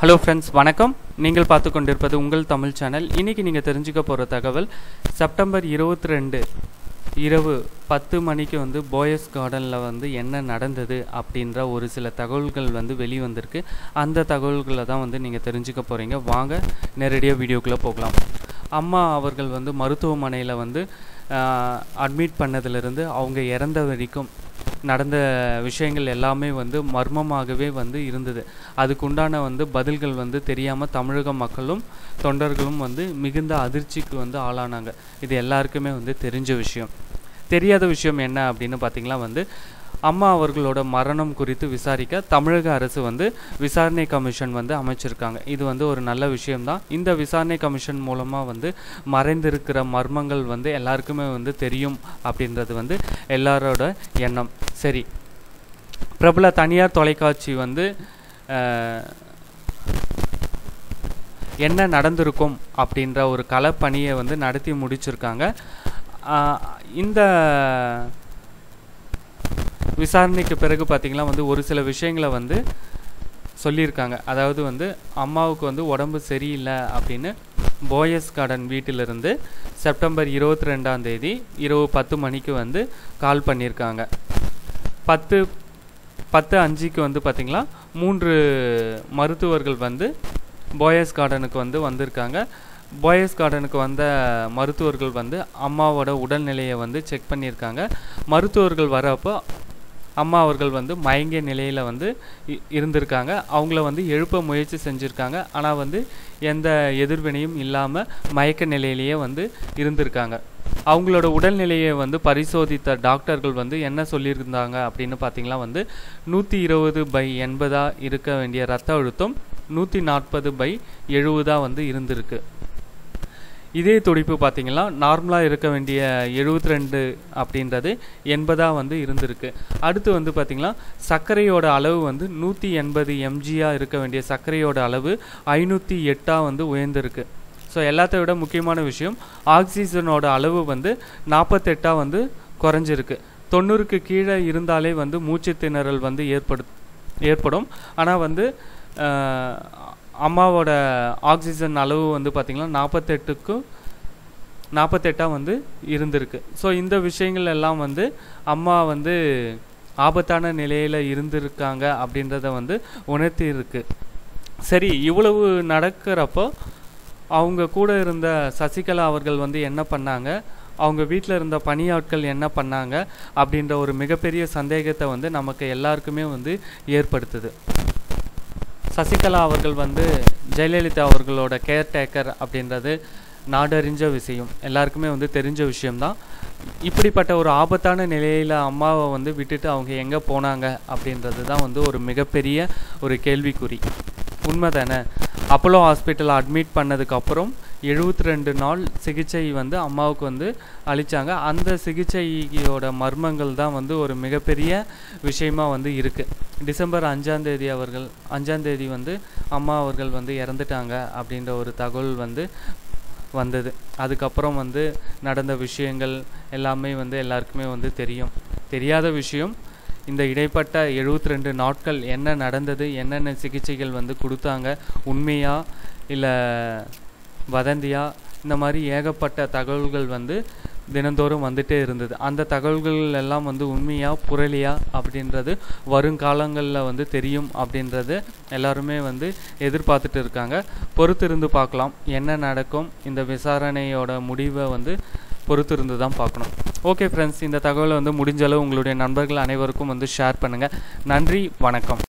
hello friends வணக்கம் நீங்கள் பார்த்து கொண்டிருப்பது உங்கள் தமிழ் சேனல் இன்றைக்கி நீங்கள் தெரிஞ்சுக்க போகிற தகவல் செப்டம்பர் இருபத்தி ரெண்டு இரவு பத்து மணிக்கு வந்து போயஸ் கார்டனில் வந்து என்ன நடந்தது அப்படின்ற ஒரு சில தகவல்கள் வந்து வெளிவந்திருக்கு அந்த தகவல்களை தான் வந்து நீங்கள் தெரிஞ்சுக்க போகிறீங்க வாங்க நேரடியாக வீடியோக்குள்ளே போகலாம் அம்மா அவர்கள் வந்து மருத்துவமனையில் வந்து அட்மிட் பண்ணதிலிருந்து அவங்க இறந்த வரைக்கும் நடந்த விஷயங்கள் எல்லாமே வந்து மர்மமாகவே வந்து இருந்தது அதுக்குண்டான வந்து பதில்கள் வந்து தெரியாமல் தமிழக மக்களும் தொண்டர்களும் வந்து மிகுந்த அதிர்ச்சிக்கு வந்து ஆளானாங்க இது எல்லாருக்குமே வந்து தெரிஞ்ச விஷயம் தெரியாத விஷயம் என்ன அப்படின்னு பார்த்தீங்கன்னா வந்து அம்மா அவர்களோட மரணம் குறித்து விசாரிக்க தமிழக அரசு வந்து விசாரணை கமிஷன் வந்து அமைச்சிருக்காங்க இது வந்து ஒரு நல்ல விஷயம்தான் இந்த விசாரணை கமிஷன் மூலமாக வந்து மறைந்திருக்கிற மர்மங்கள் வந்து எல்லாருக்குமே வந்து தெரியும் அப்படின்றது வந்து எல்லாரோட எண்ணம் சரி பிரபல தனியார் தொலைக்காட்சி வந்து அஹ், என்ன நடந்திருக்கும் அப்படின்ற ஒரு களப்பணியை வந்து நடத்தி முடிச்சிருக்காங்க ஆஹ் இந்த விசாரணைக்கு பிறகு பார்த்திங்கன்னா வந்து ஒரு சில விஷயங்களை வந்து சொல்லியிருக்காங்க அதாவது வந்து அம்மாவுக்கு வந்து உடம்பு சரியில்லை அப்படின்னு போயஸ் கார்டன் வீட்டிலிருந்து செப்டம்பர் இருபத்தி ரெண்டாம் தேதி இரவு பத்து மணிக்கு வந்து கால் பண்ணியிருக்காங்க பத்து பத்து அஞ்சுக்கு வந்து பார்த்திங்களா மூன்று மருத்துவர்கள் வந்து போயஸ் கார்டனுக்கு வந்து வந்திருக்காங்க போயஸ் கார்டனுக்கு வந்த மருத்துவர்கள் வந்து அம்மாவோட உடல்நிலையை வந்து செக் பண்ணியிருக்காங்க மருத்துவர்கள் வரப்போ அம்மா அவர்கள் வந்து மயங்கிய நிலையில் வந்து இ- இருந்திருக்காங்க அவங்கள வந்து எழுப்ப முயற்சி செஞ்சுருக்காங்க ஆனால் வந்து எந்த எதிர்வினையும் இல்லாமல் மயக்க நிலையிலேயே வந்து இருந்திருக்காங்க அவங்களோட உடல்நிலையை வந்து பரிசோதித்த டாக்டர்கள் வந்து என்ன சொல்லியிருந்தாங்க அப்படின்னு பார்த்தீங்கன்னா வந்து நூற்றி இருபது பை எண்பதாக இருக்க வேண்டிய ரத்த அழுத்தம் நூற்றி நாற்பது பை எழுபதாக வந்து இருந்திருக்கு இதே துடிப்பு பார்த்தீங்கன்னா நார்மலாக இருக்க வேண்டிய 72 ரெண்டு அப்படின்றது எண்பதாக வந்து இருந்திருக்கு அடுத்து வந்து பார்த்தீங்கன்னா சர்க்கரையோட அளவு வந்து நூற்றி எண்பது எம்ஜியாக இருக்க வேண்டிய சர்க்கரையோட அளவு ஐநூற்றி எட்டாக வந்து உயர்ந்திருக்கு ஸோ எல்லாத்தை விட முக்கியமான விஷயம் ஆக்சிஜனோட அளவு வந்து நாற்பத்தெட்டாக வந்து குறைஞ்சிருக்கு தொண்ணூறுக்கு கீழே இருந்தாலே வந்து மூச்சு திணறல் வந்து ஏற்படு ஏற்படும் ஆனால் வந்து ஆஹ், அம்மாவோட ஆக்சிஜன் அளவு வந்து பார்த்திங்கன்னா நாற்பத்தெட்டுக்கும் நாற்பத்தெட்டாக வந்து இருந்திருக்கு ஸோ இந்த விஷயங்கள் எல்லாம் வந்து அம்மா வந்து ஆபத்தான நிலையில் இருந்திருக்காங்க அப்படின்றத வந்து உணர்த்தி இருக்கு சரி இவ்வளவு நடக்கிறப்போ அவங்க கூட இருந்த சசிகலா அவர்கள் வந்து என்ன பண்ணாங்க அவங்க வீட்டில் இருந்த பணியாட்கள் என்ன பண்ணாங்க அப்படின்ற ஒரு மிகப்பெரிய சந்தேகத்தை வந்து நமக்கு எல்லாருக்குமே வந்து ஏற்படுத்துது சசிகலா அவர்கள் வந்து ஜெயலலிதா அவர்களோட கேர்டேக்கர் அப்படின்றது நாடறிஞ்ச விஷயம் எல்லாருக்குமே வந்து தெரிஞ்ச விஷயம்தான் இப்படிப்பட்ட ஒரு ஆபத்தான நிலையில் அம்மாவை வந்து விட்டுட்டு அவங்க எங்கே போனாங்க அப்படின்றது தான் வந்து ஒரு மிகப்பெரிய ஒரு கேள்விக்குறி உண்மை தானே அப்போலோ ஹாஸ்பிட்டல் அட்மிட் பண்ணதுக்கப்புறம் எழுபத்தி ரெண்டு நாள் சிகிச்சை வந்து அம்மாவுக்கு வந்து அளித்தாங்க அந்த சிகிச்சையோட மர்மங்கள் தான் வந்து ஒரு மிகப்பெரிய விஷயமா வந்து இருக்குது டிசம்பர் அஞ்சாம் தேதி அவர்கள் அஞ்சாம் தேதி வந்து அம்மா அவர்கள் வந்து இறந்துட்டாங்க அப்படின்ற ஒரு தகவல் வந்து வந்தது அதுக்கப்புறம் வந்து நடந்த விஷயங்கள் எல்லாமே வந்து எல்லாருக்குமே வந்து தெரியும் தெரியாத விஷயம் இந்த இடைப்பட்ட 72 ரெண்டு நாட்கள் என்ன நடந்தது என்னென்ன சிகிச்சைகள் வந்து கொடுத்தாங்க உண்மையா இல்லை வதந்தியா இந்த மாதிரி ஏகப்பட்ட தகவல்கள் வந்து தினந்தோறும் வந்துட்டே இருந்தது அந்த தகவல்கள் எல்லாம் வந்து உண்மையா புரளியா அப்படின்றது வருங்காலங்களில் வந்து தெரியும் அப்படின்றது எல்லாருமே வந்து எதிர்பார்த்துட்டு இருக்காங்க பொறுத்திருந்து பார்க்கலாம் என்ன நடக்கும் இந்த விசாரணையோட முடிவை வந்து பொறுத்திருந்து தான் பார்க்கணும் ஓகே ஃப்ரெண்ட்ஸ் இந்த தகவலை வந்து முடிஞ்ச அளவு உங்களுடைய நண்பர்கள் அனைவருக்கும் வந்து ஷேர் பண்ணுங்கள் நன்றி வணக்கம்